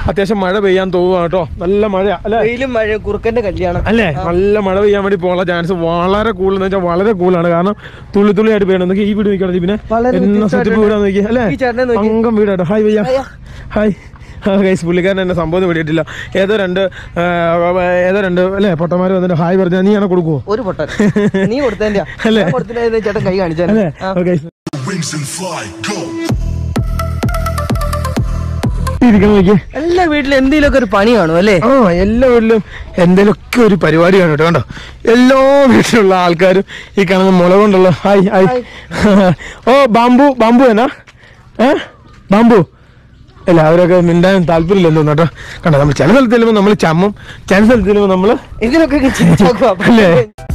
അത്യാവശ്യം മഴ പെയ്യാൻ തോന്നുക കേട്ടോ നല്ല മഴ അല്ലേ വെയിലും മഴ കുറുക്കന്റെ കല്യാണം അല്ലേ നല്ല മഴ പെയ്യാൻ വേണ്ടി പോകാനുള്ള ചാൻസ് വളരെ കൂടുതൽ എന്ന് വെച്ചാൽ വളരെ കൂടുതലാണ് കാരണം തുള്ളി തുള്ളി ആയിട്ട് പെയ്യണം നോക്കി ഈ വീട് നോക്കിയാണ് പിന്നെ വളരെ എന്നാ സെറ്റപ്പ് വ്യത്യസ്തമായിട്ടുണ്ട്. വീടാന്ന് നോക്കി അല്ലേ ഈ ചേട്ടനെ നോക്കി. അംഗം വീടാട്ടോ ഹായ് ഭയ്യ ഹായ്. ഹായ് ഗൈസ് പുള്ളിക്കാരൻ എന്നെ സംഭവം പിടിയിട്ടില്ല ഏതോ രണ്ട് ആ, ഏതോ രണ്ട് അല്ലേ പൊട്ടന്മാർ വന്നിട്ട് ഹായ് പറഞ്ഞാൽ നീ എന്നെ കൊടുക്കുവോ ഒരു പൊട്ടൻ നീ കൊടുത്തതിന്റെ അല്ലേ? കൊടുത്തില്ലായിരുന്നു ചേട്ടൻ കൈ കാണിച്ചാൽ അല്ലേ okay Wings and fly, go! ഇരിക്കണം നോക്കിയേ എല്ലാ വീട്ടിലും എന്തെങ്കിലുമൊക്കെ ഒരു പണി കാണും അല്ലേ ആ എല്ലാ വീട്ടിലും എന്തെങ്കിലുമൊക്കെ ഒരു പരിപാടിയാണ് കേട്ടോ കണ്ടോ എല്ലാ വീട്ടിലുള്ള ആൾക്കാരും ഈ കാണുന്ന മുള കൊണ്ടുള്ള hi hi oh bamboo bamboo എന്നാ ഏ ബാമ്പു അല്ല അവരൊക്കെ മിണ്ടാൻ താല്പര്യമില്ലെന്ന് തോന്നുന്നു കേട്ടോ കണ്ടോ നമ്മൾ ചില സ്ഥലത്ത് ചെല്ലുമ്പോൾ നമ്മൾ ചമ്മും ചില സ്ഥലത്ത് ചെല്ലുമ്പോൾ നമ്മൾ ഇതിനൊക്കെ ചിരിച്ചാക്കുവാ. അല്ലേ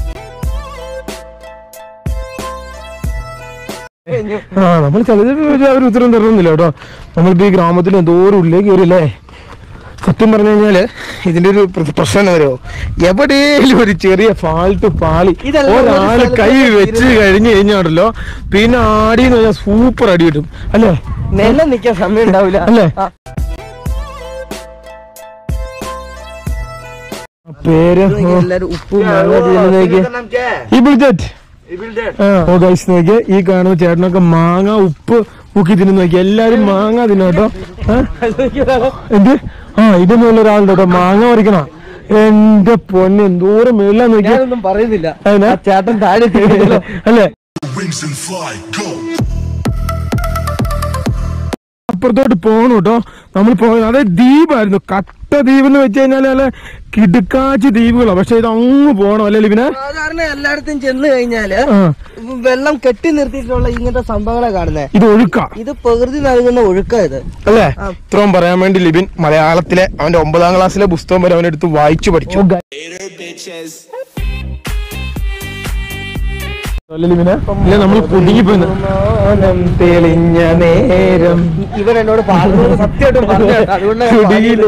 കഴിഞ്ഞു. ആ നമ്മൾ ചിലത് അവർ ഉത്തരം തരുന്നില്ല കേട്ടോ നമ്മളിപ്പോ ഈ ഗ്രാമത്തിൽ എന്തോരം ഉള്ളിലേക്ക് വരില്ലേ സത്യം പറഞ്ഞു കഴിഞ്ഞാല് ഇതിന്റെ ഒരു പ്ര- പ്രശ്നം എന്താ പറയുമോ എവിടെയെങ്കിലും ഒരു ചെറിയ ഫാൾട്ട് പാളി ഇതെല്ലാം ഒരു ഒരാള് സ്ഥലത്ത് കൈ വെച്ച് കഴിഞ്ഞു കഴിഞ്ഞാണല്ലോ പിന്നെ ആടി എന്ന് പറഞ്ഞാൽ സൂപ്പർ അടി കിട്ടും അല്ലേ നിലം നിക്കാൻ സമയം ഉണ്ടാവില്ല അല്ലേ? ആ. പേര് ഇത് നോക്കിയേ, എല്ലാരും ഉപ്പും മുളകും തിന്നുന്നതൊക്കെ. ഈ ബിൾജറ്റ് ഓ ഗൈസ് നോക്കിയേ ഈ കാണുന്ന ചേട്ടനൊക്കെ മാങ്ങ ഉപ്പ് മുക്കി തിന്നു നോക്കി എല്ലാരും മാങ്ങ തിന്നു കേട്ടോ ഏ? എന്ത് ആ ഇതൊന്നും ഒരാളുണ്ട് കേട്ടോ മാങ്ങ പറിക്കണ എന്റെ പൊന്ന് എന്തോരം മേളിലാ നോക്കിയാ ഞാനൊന്നും പറയുന്നില്ല അതിനാ? ആ ചേട്ടൻ താഴെ എത്തിയിട്ടില്ലല്ലോ. അല്ലേ Wings and fly, go! അപ്പുറത്തോട്ട് പോകണം കേട്ടോ നമ്മൾ പോകുന്നത് അതെ ദ്വീപായിരുന്നു കട്ട ദ്വീപ് എന്ന് വെച്ച് കഴിഞ്ഞാൽ നല്ല കിടുക്കാച്ചി ദ്വീപുകളാണ് പക്ഷെ ഇത് അങ്ങ് പോകണം അല്ലേ ലിബിനെ സാധാരണ എല്ലായിടത്തും ചെന്ന് കഴിഞ്ഞാല് ആ വെള്ളം കെട്ടി നിർത്തിയിട്ടുള്ള ഇങ്ങനത്തെ സംഭവങ്ങളെ കാണുന്നേ ഇത് ഒഴുക്കാ ഇത് പ്രകൃതി നൽകുന്ന ഒഴുക്ക ഇത് അല്ലേ ഇത്രയും പറയാൻ വേണ്ടി ലിബിൻ മലയാളത്തിലെ അവന്റെ ഒമ്പതാം ക്ലാസ്സിലെ പുസ്തകം വരെ അവനെടുത്ത് വായിച്ചു പഠിച്ചു അല്ലേ ലിബിനെ ഇല്ല നമ്മൾ കുടുങ്ങിപ്പോയിന്ന് മൗനം തെളിഞ്ഞ നേരം ഇവൻ എന്നോട് പറഞ്ഞത് സത്യമായിട്ടും പറഞ്ഞു കേട്ടോ. അതുകൊണ്ട് ഞാൻ കുടിയിലെ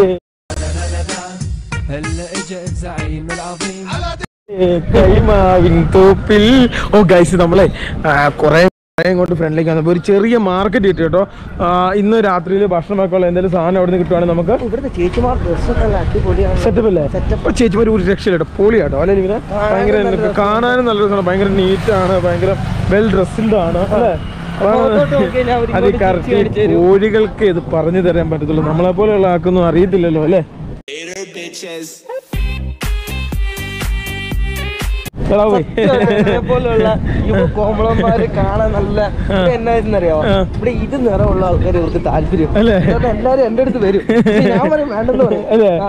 കൈമാവിൻ തോപ്പിൽ ഓ ഗൈസ് നമ്മളെ കുറെ ഇങ്ങോട്ട് ഫ്രണ്ടിലേക്ക് വന്നപ്പോ ഒരു ചെറിയ മാർക്കറ്റ് കിട്ടി കേട്ടോ ആ, ഇന്ന് രാത്രിയിൽ ഭക്ഷണമൊക്കെ ഉള്ള എന്തെങ്കിലും സാധനം അവിടെ നിന്ന് കിട്ടുവാണെങ്കിൽ നമുക്ക് ഇവിടുത്തെ ചേച്ചിമാർ ഡ്രസ്സൊക്കെ നല്ല അടിപൊളിയാണ് സെറ്റപ്പ് അല്ലേ അപ്പൊ ചേച്ചിമാർ ഒരു രക്ഷയില്ല പൊളിയാട്ടോ അല്ലെ ഇങ്ങനെ ഭയങ്കര നല്ല കാണാനും നല്ല രസമാണ് ഭയങ്കര നീറ്റ് ആണ് ഭയങ്കര വെൽ ഡ്രസ്ഡ് ആണ് അല്ലേ പുറത്തോട്ട് നോക്കിയാൽ അവർ അത് ഇങ്ങോട്ട് കറക്റ്റ് തിരിച്ച് കാണിച്ച് തരും. കോഴികൾക്ക് ഇത് പറഞ്ഞു തരാൻ പറ്റത്തുള്ളൂ നമ്മളെ പോലെയുള്ള ആൾക്കൊന്നും അറിയത്തില്ലല്ലോ അല്ലേ എടാ പോയി. ഇതിനെ പോലുള്ള യുവ കോമളന്മാര് കാണാൻ നല്ല ഇവിടെ എന്നായിരുന്നറിയോ ആ. ഇവിടെ ഇത് നിറമുള്ള ആൾക്കാർ ഇവർക്ക് താല്പര്യം അല്ലേ? അതുകൊണ്ട് എല്ലാരും എന്റെ അടുത്ത് വരും പക്ഷേ ഞാൻ പറയും വേണ്ടെന്ന് പറയും അല്ലേ ആ.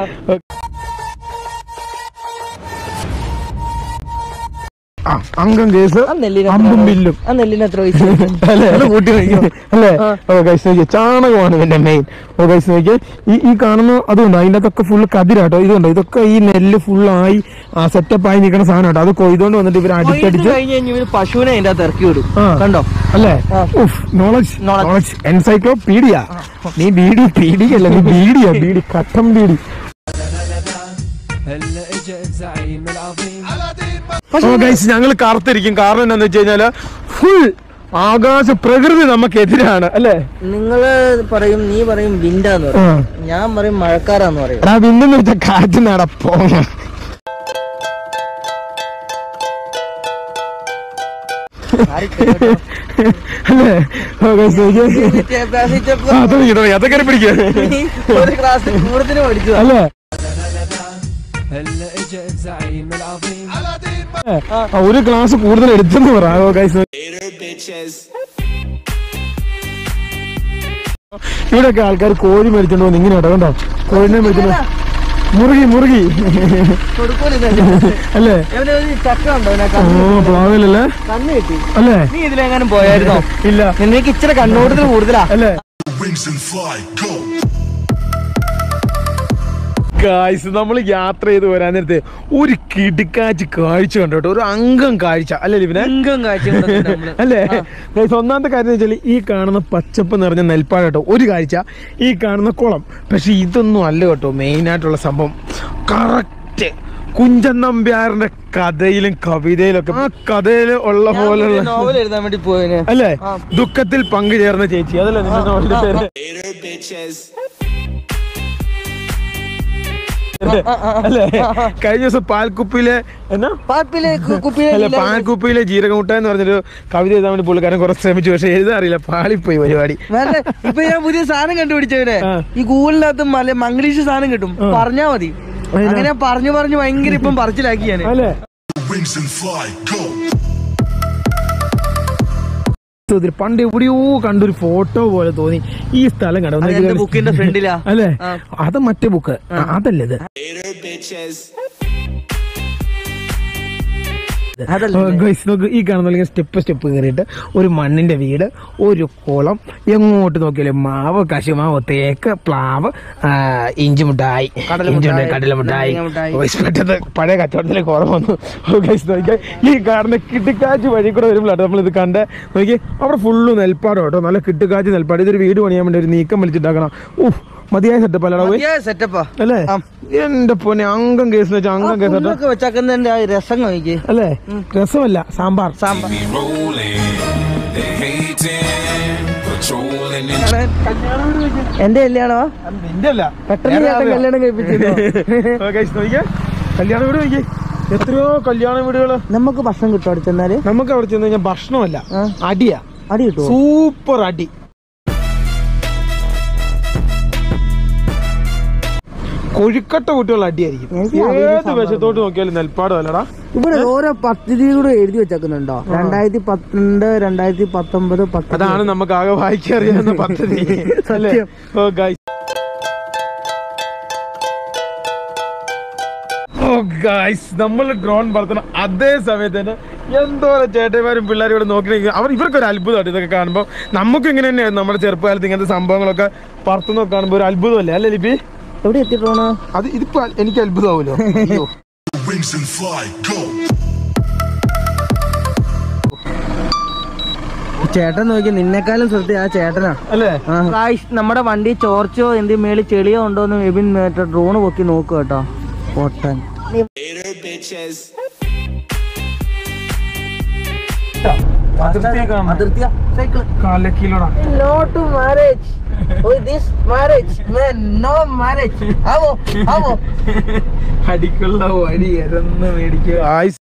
ആ അംഗം കേസ് ആ നെല്ലിന് അമ്പും എത്ര- ബില്ലും ആ നെല്ലിന് എത്ര പൈസ അല്ലേ അത് കൂട്ടി നോക്കിയോ അല്ലേ ഓ കൈസ് നോക്കിയ ചാണകമാണ് ഇതിന്റെ മെയിൻ ഓ കൈസ് നോക്കിയ ഈ ഈ കാണുന്ന അതുകൊണ്ട് അതിന്റെ അകത്തൊക്കെ ഫുള്ള് കതിരാട്ടോ ഇതുണ്ട് ഇതൊക്കെ ഈ നെല്ല് ഫുള്ളായി ആ സെറ്റപ്പ് ആയി നിൽക്കുന്ന സാധനം കേട്ടോ അത് കൊയ്തോണ്ട് വന്നിട്ട് ഇവർ അടിച്ചടിച്ച് കഴിഞ്ഞ് കഴിഞ്ഞ് ഇവര് പശുവിനെ അതിന്റെ അകത്ത് ഇറക്കി വിടും ആ. കണ്ടോ അല്ലേ ആ. Knowledge Knowledge. നോളജ് എൻസൈക്ലോപീഡിയ നീ ബീഡി പീഡിയല്ല നീ ബീഡിയാ ബീഡി കട്ടം ബീഡി ഓ ഗൈസ് ഞങ്ങൾ കാർത്തിരിക്കും കാരണം എന്താന്ന് വെച്ച് കഴിഞ്ഞാല് ഫുൾ ആകാശ പ്രകൃതി നമുക്കെതിരാണ് അല്ലേ നിങ്ങള് പറയും നീ പറയും വിൻഡാന്ന് ആ. പറയും ഞാൻ പറയും മഴക്കാരാന്ന് പറയും എടാ വിന്നെന്ന് വെച്ചാൽ കാറ്റ് നടപ്പോ അല്ലേ ഓ guys, നോക്കിയേ. വിദ്യാഭ്യാസിച്ചപ്പോ ആ, തുടങ്ങി തുടങ്ങി അതൊക്കെ പിടിക്കുക നീ ഒരു ക്ലാസ് കൂടുതൽ പഠിച്ചതാ അല്ലേ ആ, ഒരു ക്ലാസ് കൂടുതൽ എടുത്തെന്ന് പറ ഓ, guys, ഇവിടെയൊക്കെ ആൾക്കാർ കോഴി മേടിച്ചോണ്ട് വന്ന് ഇങ്ങനെ കേട്ടോ കണ്ടോ കോഴിനെ മേടിച്ചോണ്ട് മുറുകി മുറുകി കൊടുക്കൂല അല്ലേ എവനെ ഒരു ചക്ക ഉണ്ടോ അവനെ ഓ പ്ലാവിലല്ലേ കണ്ണ് കിട്ടി അല്ലേ നീ ഇതിലെങ്ങാനും പോയായിരുന്നോ ഇല്ല നിനക്ക് ഇച്ചിരി കണ്ണുകൂടുതൽ കൂടുതലാ അല്ലേ Wings and fly, go! കാഴ്ച നമ്മൾ യാത്ര ചെയ്ത് വരാൻ നേരത്തെ ഒരു കിടുക്കാച്ച് കാഴ്ച കണ്ടു കേട്ടോ ഒരു അംഗം കാഴ്ച അല്ലേ ലിബിനെ അംഗം കാഴ്ച കൊണ്ടുവന്നിട്ട് നമ്മള്. അല്ലേ Guys, ഒന്നാമത്തെ കാര്യം എന്ന് വെച്ചാൽ ഈ കാണുന്ന പച്ചപ്പ് നിറഞ്ഞ നെൽപ്പാട് കേട്ടോ ഒരു കാഴ്ച ഈ കാണുന്ന കുളം പക്ഷെ ഇതൊന്നും അല്ല കേട്ടോ മെയിൻ ആയിട്ടുള്ള സംഭവം കറക്റ്റ് കുഞ്ചൻ നമ്പ്യാറിന്റെ കഥയിലും കവിതയിലും ഒക്കെ ആ കഥയിൽ ഉള്ള ഞാൻ ഒരു പോലുള്ള നോവൽ എഴുതാൻ വേണ്ടി പോയതിന് അല്ലേ ആ. ദുഃഖത്തിൽ പങ്കുചേർന്ന ചേച്ചി അതല്ലേ നിന്റെ നോവലിന്റെ പേര് അല്ലേ കഴിഞ്ഞ ദിവസം പാൽക്കുപ്പിയിലെ എന്നാ പാപ്പിലെ കു- കുപ്പിയിലെ അല്ല ഇല്ല. പാൽക്കുപ്പിയിലെ ജീരകമുട്ട എന്ന് പറഞ്ഞൊരു കവിത എഴുതാൻ വേണ്ടി പുള്ളിക്കാരൻ കുറച്ച് ശ്രമിച്ചു പക്ഷെ എഴുതാൻ അറിയില്ല പാളിപ്പോയി പരിപാടി വേണ്ട, ഇപ്പൊ ഞാൻ പുതിയ സാധനം കണ്ടുപിടിച്ചവനെ ആ. ഈ ഗൂഗിളിനകത്ത് മല മംഗ്ലീഷ് സാധനം കിട്ടും പറഞ്ഞാ മതി അങ്ങനെ പറഞ്ഞു പറഞ്ഞു ഭയങ്കര ഇപ്പം പറച്ചിലാക്കി ഞാൻ അല്ലേ Wings and fly, go. ഇതിൽ പണ്ട് എവിടെയോ കണ്ടൊരു ഫോട്ടോ പോലെ തോന്നി ഈ സ്ഥലം കണ്ടോ അത് എന്റെ ബുക്കിന്റെ ഫ്രണ്ടിലാ അല്ലേ ആ. അത് മറ്റേ ബുക്ക് അതല്ലേ ഇത് അതല്ല ഓ, guys, നോക്ക് ഈ കാണുന്ന സ്റ്റെപ്പ് സ്റ്റെപ്പ് കയറിയിട്ട് ഒരു മണ്ണിന്റെ വീട് ഒരു കുളം എങ്ങോട്ട് നോക്കിയാലും മാവ് കശുമാവ് തേക്ക് പ്ലാവ് ആ, ഇഞ്ചി മിഠായി കടല ഇഞ്ചി മിഠായി, കടല മിഠായി നാരങ്ങ മിഠായി. Guys, പെട്ടെന്ന് പഴയ കച്ചവടത്തിലേക്ക് ഓർമ്മ വന്നു ഓ, guys, നോക്കിയേ ഈ കാണുന്ന കിട്ടിക്കാച്ച് വഴി കൂടെ വരുമ്പോഴാണ് നമ്മൾ ഇത് കണ്ട് നോക്കി അവിടെ ഫുള്ള് നെൽപ്പാടം കേട്ടോ നല്ല കിട്ടുകാച്ച് നെൽപ്പാട് ഇതൊരു വീട് പണിയാൻ വേണ്ടി ഒരു നീക്കം വലിച്ചിട്ടാക്കണം ഊഹ് മതിയായ സെറ്റപ്പ് അല്ലടാ പോയി സെറ്റപ്പാ അല്ലേ ആ. എന്റെ പൊന്നെ അംഗം കേസ് വെച്ചാൽ അംഗം കേസ് കേട്ടോ പുല്ലൊക്കെ വെച്ചാക്കുന്നതിന്റെ ആ രസം നോക്കി അല്ലേ രസമല്ല sambar sambar rolling. They hating, patrolling and എന്റെ കല്യാണമാ നിന്റെ അല്ല പെട്ടെന്ന് ചേട്ടൻ കല്യാണം കഴിപ്പിച്ചു കല്യാണ വീട് നോക്കി എത്രയോ കല്യാണ വീടുകള് നമുക്ക് ഭക്ഷണം കിട്ടും അവിടെ ചെന്നാല് നമുക്ക് അവിടെ ചെന്ന് കഴിഞ്ഞാൽ ഭക്ഷണമല്ല ആ. അടിയാ അടി കിട്ടുമോ സൂപ്പർ അടി കൊഴുക്കട്ട കുട്ടികൾ അടിയായിരിക്കും എനിക്ക് അവര് ഏത് വശത്തോട്ട് നോക്കിയാലും നെൽപ്പാടം അല്ലടാ ഇവിടെ ഓരോ പദ്ധതി കൂടെ എഴുതി വെച്ചേക്കുന്നുണ്ടോ രണ്ടായിരത്തി പന്ത്രണ്ട് രണ്ടായിരത്തി പത്തൊമ്പത് പത്ത് അതാണ് നമുക്ക് ആകെ വായിക്കറിയാവുന്ന പദ്ധതി അല്ലേ സത്യം. ഓ ഗൈസ് ഓ ഗൈസ് നമ്മൾ ഡ്രോൺ പറത്തണം അതേ സമയത്ത് തന്നെ എന്തോരം ചേട്ടന്മാരും പിള്ളേരും ഇവിടെ നോക്കി നിൽക്കുക. അവർ ഇവർക്ക് ഒരു അത്ഭുതമായിട്ട് ഇതൊക്കെ കാണുമ്പോൾ നമുക്ക് ഇങ്ങനെ തന്നെയായിരുന്നു നമ്മുടെ ചെറുപ്പകാലത്ത് ഇങ്ങനത്തെ സംഭവങ്ങളൊക്കെ പറത്തുന്നൊക്കെ കാണുമ്പോൾ ഒരു അത്ഭുതമല്ലേ അല്ലേ ലിപി എവിടെ എത്തിട്ടോണ് അത് ഇതിപ്പോ എനിക്ക് അത്ഭുതമാവുമല്ലോ അയ്യോ. Wings and fly, go. ചേട്ടൻ നോക്കി നിന്നെക്കാളും ശ്രദ്ധ ആ ചേട്ടനാ അല്ലേ ഗായ്സ്, നമ്മുടെ വണ്ടി ചോർച്ചയോ എന്തെങ്കിലും മേളിൽ ചെളിയോ ഉണ്ടോ എന്ന് എബിൻ മറ്റേ ഡ്രോൺ പൊക്കി നോക്കുക കേട്ടോ പൊട്ടൻ അതിർത്തിയാ സൈക്കിൾ കാലക്കിലോടാ no to marriage. With this marriage, man, no marriage. ആവോ ആവോ അടിക്കുള്ള വടി എരന്ന് മേടിക്കുക ആയിസ്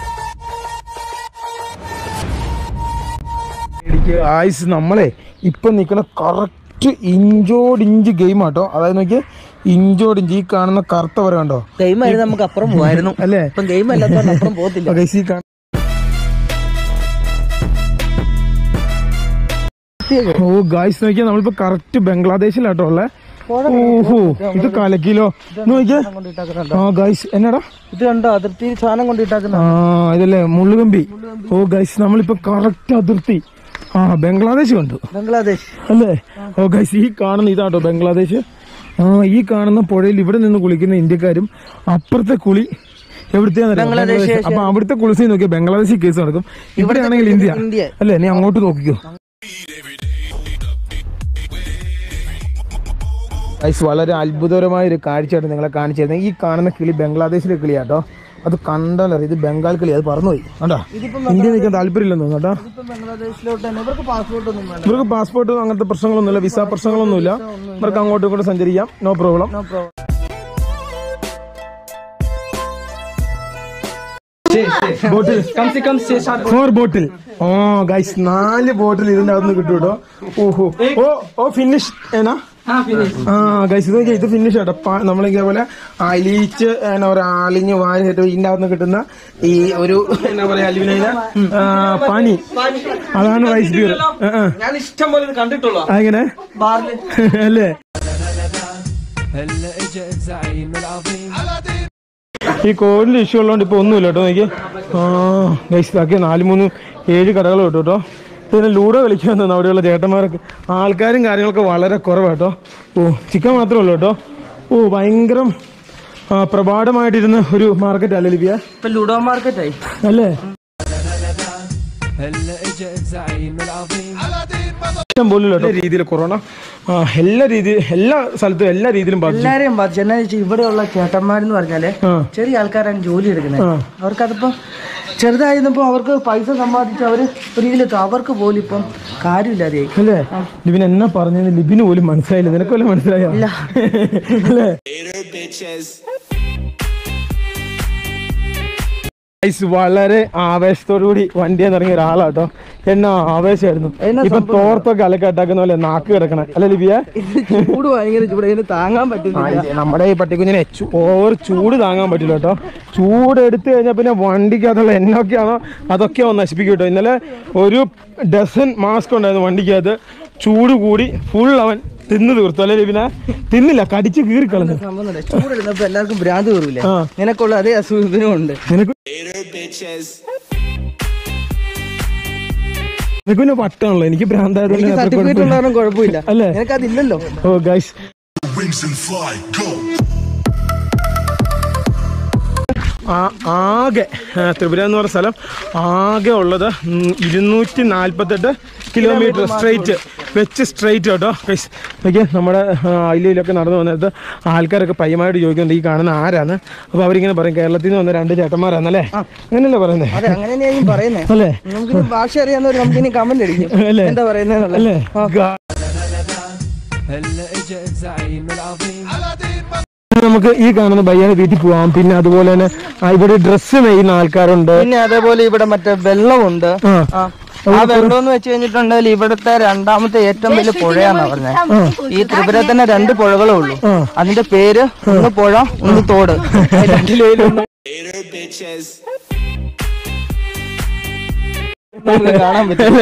മേടിക്കുക ആയിസ് നമ്മളെ ഇപ്പൊ നിൽക്കുന്ന കറക്റ്റ് ഇഞ്ചോടിഞ്ച് ഗെയിം ആട്ടോ അതായത് നോക്കിയ ഇഞ്ചോടിഞ്ച് ഈ കാണുന്ന കറുത്ത വര കണ്ടോ ഗെയിം ആയിരുന്നു നമുക്ക് അപ്പുറം പോവായിരുന്നു അല്ലേ ഇപ്പം ഗെയിം അല്ലാത്തതുകൊണ്ട് അപ്പുറം പോകത്തില്ല Okay, see, ഈ കാണ- ഓ ഗായ്സ് നോക്കിയാ നമ്മളിപ്പോ കറക്റ്റ് ബംഗ്ലാദേശിലാട്ടോ ഉള്ളേ ഓഹോ ഇത് കലക്കിലോ നോക്കിയേ കൊണ്ടിട്ടാക്കുന്നുണ്ടോ ആ ഗായ്സ് എന്നാടാ ഇത് കണ്ടോ അതിർത്തിയിൽ സാധനം കൊണ്ടിട്ടാക്കുന്ന ആ ഇതല്ലേ മുള്ളുകമ്പി ഓ ഗൈസ് നമ്മളിപ്പോ കറക്റ്റ് അതിർത്തി ആ ബംഗ്ലാദേശ് കണ്ടു ബംഗ്ലാദേശ് അല്ലേ ഓ ഗൈസ് ഈ കാണുന്ന ഇതാട്ടോ ബംഗ്ലാദേശ് ആ ഈ കാണുന്ന പുഴയിൽ ഇവിടെ നിന്ന് കുളിക്കുന്ന ഇന്ത്യക്കാരും അപ്പുറത്തെ കുളി എവിടുത്തെയാണെന്ന് അറിയാമോ? ബംഗ്ലാദേശ്. ബംഗ്ലാദേശ്. അപ്പൊ അവിടുത്തെ കുളിസി നോക്കിയാൽ ബംഗ്ലാദേശിൽ കേസ് നടക്കും ഇവിടെയാണെങ്കിൽ ഇന്ത്യ ഇന്ത്യ. അല്ലേ നീ അങ്ങോട്ട് നോക്കിക്കോ ഗൈസ് വളരെ അത്ഭുതകരമായ ഒരു കാഴ്ചയായിട്ട് നിങ്ങളെ കാണിച്ചു തരുന്നത് ഈ കാണുന്ന കിളി ബംഗ്ലാദേശിലെ കിളിയാട്ടോ അത് കണ്ടാലറിയാം ഇത് ബംഗാൾ കിളി അത് പറന്നുപോയി കണ്ടാ ഇന്ത്യ നിൽക്കാൻ താല്പര്യമില്ലെന്ന് തോന്നുന്നു കേട്ടോ ഇപ്പം ബംഗ്ലാദേശിലോട്ട് തന്നെ ഇവർക്ക് പാസ്പോർട്ട് ഒന്നും വേണ്ട ഇവർക്ക് പാസ്പോർട്ട് അങ്ങനത്തെ പ്രശ്നങ്ങളൊന്നുമില്ല വിസ പ്രശ്നങ്ങളൊന്നുമില്ല ഇവർക്ക് അങ്ങോട്ടും ഇങ്ങോട്ടും സഞ്ചരിക്കാം നോ പ്രോബ്ലം നോ പ്രോബ്ലം ബോട്ടിൽ ഫോർ ബോട്ടിൽ ഓ ഗൈസ് നാല് ബോട്ടിൽ ഇതിന്റെ അകത്ത് കിട്ടും കേട്ടോ ഓഹോ ഓ ഓ ഫിനിഷ് ഏനാ ആ ഗൈസ് ഇത് നോക്കിയാ ഇത് ഫിനിഷ് കേട്ടോ പ- നമ്മളിതേപോലെ അലിയിച്ച് എന്നാ പറയാ അലിഞ്ഞ് വാരി കേട്ടോ ഇതിന്റെ അകത്ത് കിട്ടുന്ന ഈ ഒരു എന്നാ പറയാ അലുവിനയില പാനി അതാണ് റൈസ് ബിയർ ഞാൻ ഇഷ്ടം പോലെ ഇത് കണ്ടിട്ടുള്ളൂ അങ്ങനെ ബാറില് അല്ലേ ഈ കോവിഡിന്റെ ഇഷ്യൂ ഉള്ളതുകൊണ്ട് ഇപ്പൊ ഒന്നുമില്ല കേട്ടോ എനിക്ക് ആ ഗൈസ് ബാക്കി നാല് മൂന്ന് ഏഴ് കടകൾ കിട്ടും കേട്ടോ പിന്നെ ലൂഡോ കളിക്കാൻ തോന്നുന്നു അവിടെയുള്ള ചേട്ടന്മാരൊക്കെ ആൾക്കാരും കാര്യങ്ങളൊക്കെ വളരെ കുറവാട്ടോ ഓ ചിക്കൻ മാത്രമേ ഉള്ളൂ കേട്ടോ ഓ ഭയങ്കരം ആ, പ്രഭാതമായിട്ടിരുന്ന ഒരു മാർക്കറ്റ് അല്ലേ ലിബിയ ഇപ്പൊ ലുഡോ മാർക്കറ്റ് ആയി അല്ലേ ഇഷ്ടം പോലും കേട്ടോ രീതിയിൽ കൊറോണ ആ, എല്ലാ രീതിയിൽ എല്ലാ സ്ഥലത്തും എല്ലാ രീതിയിലും ബാധിച്ചു എല്ലാരെയും ബാധിച്ചു എന്നാ വെച്ചാൽ ഇവിടെയുള്ള ചേട്ടന്മാരെന്ന് പറഞ്ഞാല് ആ. ചെറിയ ആൾക്കാരാണ് ജോലി എടുക്കുന്നത് ആ. അവർക്കതിപ്പോ ചെറുതായിരുന്നപ്പോ അവർക്ക് പൈസ സമ്പാദിച്ച് അവര് ഒരു ഇതിലെത്തും അവർക്ക് പോലും ഇപ്പം കാര്യമില്ലാതെയായി അല്ലേ ലിബിൻ എന്നാ പറഞ്ഞത് ലിബിന് പോലും മനസ്സിലായില്ല നിനക്ക് വല്ല മനസ്സിലായോ അല്ലേ bitches. ഗൈസ് വളരെ ആവേശത്തോടു കൂടി വണ്ടിയിൽ നിന്ന് ഇറങ്ങിയ ഒരാളാട്ടോ എന്നാ ആവേശമായിരുന്നു എന്നാ ഇപ്പൊ തോർത്തൊക്കെ അലക്കട്ടാക്കുന്ന പോലെ നാക്ക് കിടക്കണേ അല്ലേ ലിബിയ ചൂട് ഭയങ്കര ചൂട് ഇതിന് താങ്ങാൻ പറ്റുന്നില്ല നമ്മുടെ ഈ പട്ടിക്കുഞ്ഞിനെ ചു- ഓവർ ചൂട് താങ്ങാൻ പറ്റില്ല കേട്ടോ ചൂട് എടുത്തു കഴിഞ്ഞാൽ പിന്നെ വണ്ടിക്കകത്തുള്ള എന്നൊക്കെയാണോ അതൊക്കെ ഒന്ന് നശിപ്പിക്കും കേട്ടോ ഇന്നലെ ഒരു ഡസൻ മാസ്ക് ഉണ്ടായിരുന്നു വണ്ടിക്കകത്ത് ചൂട് കൂടി ഫുൾ അവൻ തിന്ന് തീർത്തു അല്ലേ ലിബിന തിന്നില്ല കടിച്ച് കീറി കളഞ്ഞു സംഭവം ചൂടെടുന്നപ്പോ എല്ലാവർക്കും ഭ്രാന്ത് കയറൂലേ ആ. നിനക്കുള്ള അതേ അസുഖം ഇതിനും ഉണ്ട് നിനക്ക് നിനക്ക് പിന്നെ വട്ടാണല്ലോ എനിക്ക് ഭ്രാന്തായതുകൊണ്ട് എനിക്ക് അത്ര സർട്ടിഫിക്കറ്റ് കുഴപ്പമില്ല. ഉണ്ടാകാനും കുഴപ്പമില്ല അല്ലേ? നിനക്കതില്ലല്ലോ oh guys Rings and fly, go. ആ ആകെ ആ, ത്രിപുര എന്ന് പറഞ്ഞ സ്ഥലം ആകെ ഉള്ളത് ഉം, ഇരുന്നൂറ്റി നാൽപ്പത്തെട്ട് കിലോമീറ്റർ സ്ട്രെയിറ്റ് വെച്ച് സ്ട്രെയിറ്റ് കേട്ടോ ഗൈസ് നോക്കിയാൽ നമ്മുടെ അയിലയിലൊക്കെ നടന്നു വന്നിട്ട് ആൾക്കാരൊക്കെ പയ്യമായിട്ട് ചോദിക്കുന്നുണ്ട് ഈ കാണുന്ന ആരാണ് അപ്പോൾ അവരിങ്ങനെ പറയും കേരളത്തിൽ നിന്ന് വന്ന രണ്ട് ചേട്ടന്മാരാന്നല്ലേ അങ്ങനെയല്ലേ പറയുന്നത് അതെ അങ്ങനെ തന്നെയാ പറയുന്നേ അല്ലേ നമുക്കിനി ഭാഷ അറിയാവുന്നവർ നമുക്കിനി കമന്റ് അടിക്കും അല്ലേ? എന്താ പറയുന്നത് അല്ലേ ഗാ- നമുക്ക് ഈ കാണുന്ന ബയ്യാനെ വീട്ടിൽ പോവാം പിന്നെ അതുപോലെ തന്നെ ആ, ഇവിടെ ഡ്രസ്സ് നെയ്യുന്ന ആൾക്കാരുണ്ട് പിന്നെ അതേപോലെ ഇവിടെ മറ്റേ വെള്ളമുണ്ട് ആ ആ ആ വെള്ളം എന്ന് വെച്ച് കഴിഞ്ഞിട്ടുണ്ടെങ്കിൽ ഇവിടുത്തെ രണ്ടാമത്തെ ഏറ്റവും വലിയ പുഴയാന്നാ പറഞ്ഞത് ഈ ത്രിപുര തന്നെ രണ്ട് പുഴകളേ ഉള്ളൂ അതിന്റെ പേര് ഒന്ന് പുഴ ഒന്ന് തോട് രണ്ടിലേലൊന്ന് നമുക്ക് കാണാൻ പറ്റും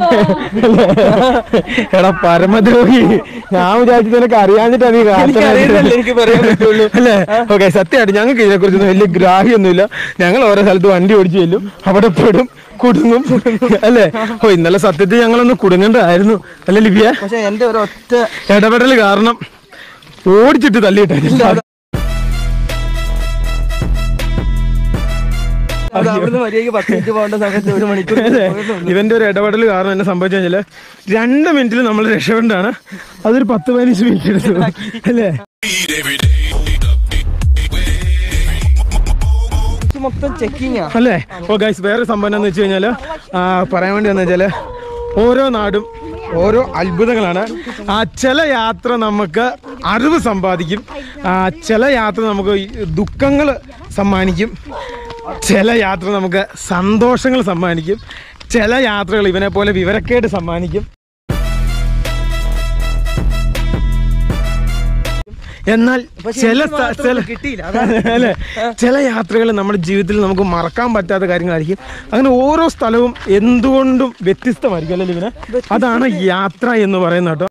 എടാ പരമദ്രോഹി ഞാൻ വിചാരിച്ചു നിനക്ക് അറിയാഞ്ഞിട്ടാണ് നീ എനിക്കറിയുന്നല്ലേ എനിക്ക് പറയാൻ പറ്റുള്ളൂ. അല്ലേ ഓക്കെ സത്യമായിട്ട് ഞങ്ങൾക്ക് ഇതിനെ കുറിച്ചൊന്നും വലിയ ഗ്രാഹ്യമൊന്നുമില്ല ഞങ്ങൾ ഓരോ സ്ഥലത്ത് വണ്ടി ഓടിച്ചു ചെല്ലും അവിടെ പെടും കുടുങ്ങും അല്ലേ ഓ ഇന്നലെ സത്യത്തിൽ ഞങ്ങളൊന്ന് കുടുങ്ങേണ്ടതായിരുന്നു അല്ലേ ലിപിയ പക്ഷെ എന്റെ ഒരു ഒറ്റ ഇടപെടൽ കാരണം ഓടിച്ചിട്ട് തള്ളിയിട്ടില്ല അത് അവിടുന്ന് മര്യാദക്ക് പത്ത് മിനിറ്റ് പോകേണ്ട സമയത്ത് ഒരു മണിക്കൂർ പോയതുള്ളൂ. ഇവന്റെ ഒരു ഇടപെടൽ കാരണം എന്നെ സംഭവിച്ചു കഴിഞ്ഞാല് രണ്ട് മിനിറ്റിൽ നമ്മൾ രക്ഷപ്പെട്ടാണ് അതൊരു പത്ത് പതിനഞ്ച് മിനിറ്റ് എടുത്തു അല്ലേ ഇത് മൊത്തം ചെക്കിങ്ങാ അല്ലേ ഓ ഗൈസ് വേറെ സംഭവം എന്താന്ന് വെച്ച് കഴിഞ്ഞാല് ആ, പറയാൻ വേണ്ടി എന്ന് വെച്ചാല് ഓരോ നാടും ഓരോ അത്ഭുതങ്ങളാണ് ആ ചില യാത്ര നമുക്ക് അറിവ് സമ്പാദിക്കും ആ ചില യാത്ര നമുക്ക് ദുഃഖങ്ങൾ സമ്മാനിക്കും ചില യാത്ര നമുക്ക് സന്തോഷങ്ങൾ സമ്മാനിക്കും ചില യാത്രകൾ ഇവനെ പോലെ വിവരക്കേട് സമ്മാനിക്കും എന്നാൽ പക്ഷെ ചില എനിക്ക് സ്ഥ- മാത്രം ചില ഒന്നും കിട്ടിയില്ല അതാണ്. അല്ലേ ചില യാത്രകൾ നമ്മുടെ ജീവിതത്തിൽ നമുക്ക് മറക്കാൻ പറ്റാത്ത കാര്യങ്ങളായിരിക്കും അങ്ങനെ ഓരോ സ്ഥലവും എന്തുകൊണ്ടും വ്യത്യസ്തമായിരിക്കും അല്ലേ ലിവിനെ അതാണ് യാത്ര എന്ന് പറയുന്നത് കേട്ടോ